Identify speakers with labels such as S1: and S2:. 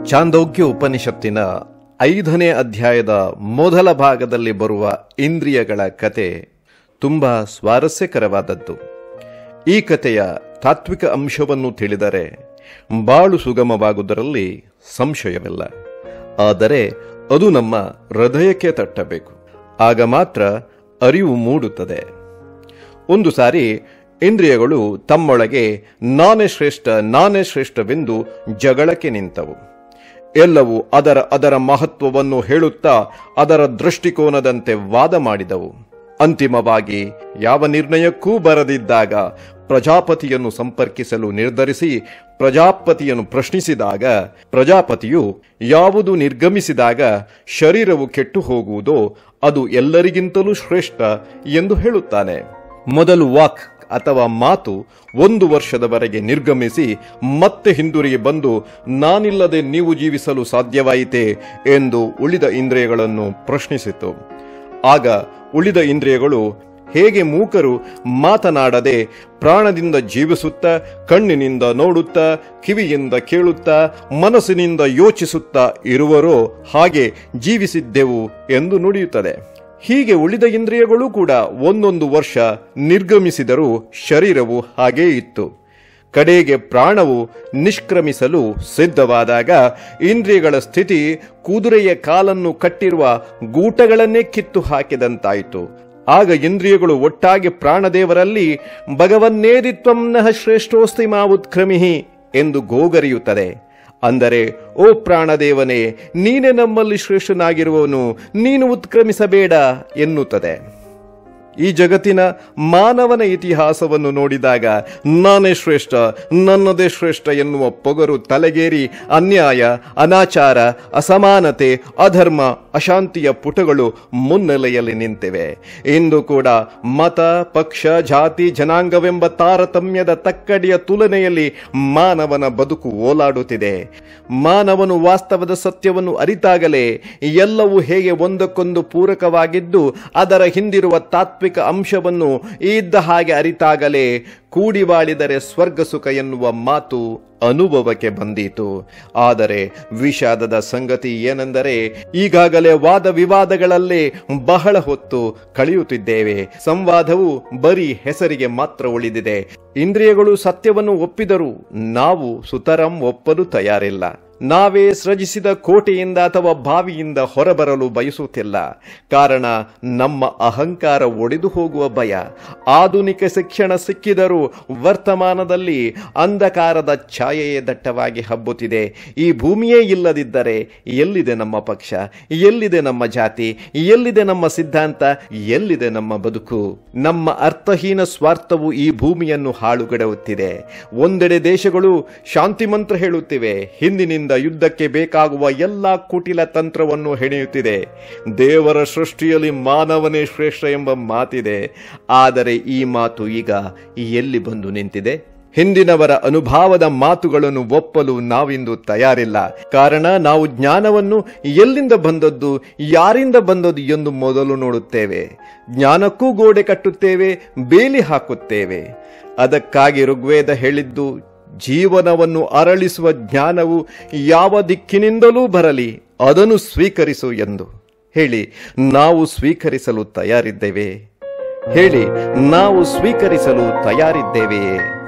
S1: ಚಾಂದೋಗ್ಯ ಉಪನಿಷತ್ತಿನ ಐದನೇ ಅಧ್ಯಾಯದ ಮೊದಲ ಭಾಗದಲ್ಲಿ ಬರುವ ಇಂದ್ರಿಯಗಳ ಕತೆ ತುಂಬ ಸ್ವಾರಸ್ಯಕರವಾದದ್ದು ಈ ಕಥೆಯ ತಾತ್ವಿಕ ಅಂಶವನ್ನು ತಿಳಿದರೆ ಬಾಳು ಸುಗಮವಾಗುವುದರಲ್ಲಿ ಸಂಶಯವಿಲ್ಲ ಆದರೆ ಅದು ನಮ್ಮ ಹೃದಯಕ್ಕೆ ತಟ್ಟಬೇಕು ಆಗ ಮಾತ್ರ ಅರಿವು ಮೂಡುತ್ತದೆ ಒಂದು ಸಾರಿ ಇಂದ್ರಿಯಗಳು ತಮ್ಮೊಳಗೆ ನಾನೇ ಶ್ರೇಷ್ಠ ನಾನೇ ಶ್ರೇಷ್ಠವೆಂದು ಜಗಳಕ್ಕೆ ನಿಂತವು ಎಲ್ಲವೂ ಅದರ ಅದರ ಮಹತ್ವವನ್ನು ಹೇಳುತ್ತಾ ಅದರ ದೃಷ್ಟಿಕೋನದಂತೆ ವಾದ ಮಾಡಿದವು ಅಂತಿಮವಾಗಿ ಯಾವ ನಿರ್ಣಯಕ್ಕೂ ಬರದಿದ್ದಾಗ ಪ್ರಜಾಪತಿಯನ್ನು ಸಂಪರ್ಕಿಸಲು ನಿರ್ಧರಿಸಿ ಪ್ರಜಾಪತಿಯನ್ನು ಪ್ರಶ್ನಿಸಿದಾಗ ಪ್ರಜಾಪತಿಯು ಯಾವುದು ನಿರ್ಗಮಿಸಿದಾಗ ಶರೀರವು ಕೆಟ್ಟು ಹೋಗುವುದೋ ಅದು ಎಲ್ಲರಿಗಿಂತಲೂ ಶ್ರೇಷ್ಠ ಎಂದು ಹೇಳುತ್ತಾನೆ ಮೊದಲು ವಾಕ್ ಅಥವಾ ಮಾತು ಒಂದು ವರ್ಷದವರೆಗೆ ನಿರ್ಗಮಿಸಿ ಮತ್ತೆ ಹಿಂದಿರುಗಿ ಬಂದು ನಾನಿಲ್ಲದೆ ನೀವು ಜೀವಿಸಲು ಸಾಧ್ಯವಾಯಿತೆ ಎಂದು ಉಳಿದ ಇಂದ್ರಿಯಗಳನ್ನು ಪ್ರಶ್ನಿಸಿತು ಆಗ ಉಳಿದ ಇಂದ್ರಿಯಗಳು ಹೇಗೆ ಮೂಕರು ಮಾತನಾಡದೆ ಪ್ರಾಣದಿಂದ ಜೀವಿಸುತ್ತಾ ಕಣ್ಣಿನಿಂದ ನೋಡುತ್ತಾ ಕಿವಿಯಿಂದ ಕೇಳುತ್ತಾ ಮನಸ್ಸಿನಿಂದ ಯೋಚಿಸುತ್ತಾ ಇರುವರೋ ಹಾಗೆ ಜೀವಿಸಿದ್ದೆವು ಎಂದು ನುಡಿಯುತ್ತದೆ ಹೀಗೆ ಉಳಿದ ಇಂದ್ರಿಯಗಳು ಕೂಡ ಒಂದೊಂದು ವರ್ಷ ನಿರ್ಗಮಿಸಿದರೂ ಶರೀರವು ಹಾಗೇ ಇತ್ತು ಕಡೆಗೆ ಪ್ರಾಣವು ನಿಷ್ಕ್ರಮಿಸಲು ಸಿದ್ಧವಾದಾಗ ಇಂದ್ರಿಯಗಳ ಸ್ಥಿತಿ ಕುದುರೆಯ ಕಾಲನ್ನು ಕಟ್ಟಿರುವ ಗೂಟಗಳನ್ನೇ ಕಿತ್ತು ಹಾಕಿದಂತಾಯಿತು ಆಗ ಇಂದ್ರಿಯಗಳು ಒಟ್ಟಾಗಿ ಪ್ರಾಣದೇವರಲ್ಲಿ ಭಗವನ್ನೇದಿತ್ವಂ ನಹ ಶ್ರೇಷ್ಠೋಸ್ತಿ ಮಾ ಉತ್ಕ್ರಮಿಹಿ ಎಂದು ಗೋಗರಿಯುತ್ತದೆ ಅಂದರೆ ಓ ಪ್ರಾಣದೇವನೇ ನೀನೇ ನಮ್ಮಲ್ಲಿ ಶ್ರೇಷ್ಠನಾಗಿರುವವನು ನೀನು ಉತ್ಕ್ರಮಿಸಬೇಡ ಎನ್ನುತ್ತದೆ ಈ ಜಗತ್ತಿನ ಮಾನವನ ಇತಿಹಾಸವನ್ನು ನೋಡಿದಾಗ ನಾನೇ ಶ್ರೇಷ್ಠ ನನ್ನದೇ ಶ್ರೇಷ್ಠ ಎನ್ನುವ ಪೊಗರು ತಲೆಗೇರಿ ಅನ್ಯಾಯ ಅನಾಚಾರ ಅಸಮಾನತೆ ಅಧರ್ಮ ಅಶಾಂತಿಯ ಪುಟಗಳು ಮುನ್ನೆಲೆಯಲ್ಲಿ ನಿಂತಿವೆ ಇಂದು ಕೂಡ ಮತ ಪಕ್ಷ ಜಾತಿ ಜನಾಂಗವೆಂಬ ತಾರತಮ್ಯದ ತಕ್ಕಡಿಯ ತುಲನೆಯಲ್ಲಿ ಮಾನವನ ಬದುಕು ಓಲಾಡುತ್ತಿದೆ ಮಾನವನು ವಾಸ್ತವದ ಸತ್ಯವನ್ನು ಅರಿತಾಗಲೇ ಎಲ್ಲವೂ ಹೇಗೆ ಒಂದಕ್ಕೊಂದು ಪೂರಕವಾಗಿದ್ದು ಅದರ ಹಿಂದಿರುವ ತಾತ್ವಿಕ ಅಂಶವನ್ನು ಇದ್ದ ಹಾಗೆ ಅರಿತಾಗಲೇ ಕೂಡಿ ಬಾಳಿದರೆ ಸ್ವರ್ಗ ಸುಖ ಎನ್ನುವ ಮಾತು ಅನುಭವಕ್ಕೆ ಬಂದೀತು ಆದರೆ ವಿಷಾದದ ಸಂಗತಿ ಏನೆಂದರೆ ಈಗಾಗಲೇ ವಾದ ವಿವಾದಗಳಲ್ಲೇ ಬಹಳ ಹೊತ್ತು ಕಳೆಯುತ್ತಿದ್ದೇವೆ ಸಂವಾದವು ಬರೀ ಹೆಸರಿಗೆ ಮಾತ್ರ ಉಳಿದಿದೆ ಇಂದ್ರಿಯಗಳು ಸತ್ಯವನ್ನು ಒಪ್ಪಿದರೂ ನಾವು ಸುತರಂ ಒಪ್ಪಲು ತಯಾರಿಲ್ಲ ನಾವೇ ಸೃಜಿಸಿದ ಕೋಟೆಯಿಂದ ಅಥವಾ ಬಾವಿಯಿಂದ ಹೊರಬರಲು ಬಯಸುತ್ತಿಲ್ಲ ಕಾರಣ ನಮ್ಮ ಅಹಂಕಾರ ಒಡೆದು ಹೋಗುವ ಭಯ ಆಧುನಿಕ ಶಿಕ್ಷಣ ಸಿಕ್ಕಿದರೂ ವರ್ತಮಾನದಲ್ಲಿ ಅಂಧಕಾರದ ಛಾಯೆಯೇ ದಟ್ಟವಾಗಿ ಹಬ್ಬುತ್ತಿದೆ ಈ ಭೂಮಿಯೇ ಇಲ್ಲದಿದ್ದರೆ ಎಲ್ಲಿದೆ ನಮ್ಮ ಪಕ್ಷ ಎಲ್ಲಿದೆ ನಮ್ಮ ಜಾತಿ ಎಲ್ಲಿದೆ ನಮ್ಮ ಸಿದ್ಧಾಂತ ಎಲ್ಲಿದೆ ನಮ್ಮ ಬದುಕು ನಮ್ಮ ಅರ್ಥಹೀನ ಸ್ವಾರ್ಥವು ಈ ಭೂಮಿಯನ್ನು ಹಾಳುಗಡುತ್ತಿದೆ ಒಂದೆಡೆ ದೇಶಗಳು ಶಾಂತಿ ಮಂತ್ರ ಹೇಳುತ್ತಿವೆ ಹಿಂದಿನಿಂದ ಯುದ್ಧಕ್ಕೆ ಬೇಕಾಗುವ ಎಲ್ಲ ಕುಟಿಲ ತಂತ್ರವನ್ನು ಹೆಣೆಯುತ್ತಿದೆ ದೇವರ ಸೃಷ್ಟಿಯಲ್ಲಿ ಮಾನವನೇ ಶ್ರೇಷ್ಠ ಎಂಬ ಮಾತಿದೆ ಆದರೆ ಈ ಮಾತು ಈಗ ಎಲ್ಲಿ ಬಂದು ನಿಂತಿದೆ ಹಿಂದಿನವರ ಅನುಭವದ ಮಾತುಗಳನ್ನು ಒಪ್ಪಲು ನಾವಿಂದು ತಯಾರಿಲ್ಲ ಕಾರಣ ನಾವು ಜ್ಞಾನವನ್ನು ಎಲ್ಲಿಂದ ಬಂದದ್ದು ಯಾರಿಂದ ಬಂದದ್ದು ಎಂದು ಮೊದಲು ನೋಡುತ್ತೇವೆ ಜ್ಞಾನಕ್ಕೂ ಗೋಡೆ ಕಟ್ಟುತ್ತೇವೆ ಬೇಲಿ ಹಾಕುತ್ತೇವೆ ಅದಕ್ಕಾಗಿ ಋಗ್ವೇದ ಹೇಳಿದ್ದು ಜೀವನವನ್ನು ಅರಳಿಸುವ ಜ್ಞಾನವು ಯಾವ ದಿಕ್ಕಿನಿಂದಲೂ ಬರಲಿ ಅದನ್ನು ಸ್ವೀಕರಿಸು ಎಂದು ಹೇಳಿ ನಾವು ಸ್ವೀಕರಿಸಲು ತಯಾರಿದ್ದೇವೆ ಹೇಳಿ ನಾವು ಸ್ವೀಕರಿಸಲು ತಯಾರಿದ್ದೇವೆಯೇ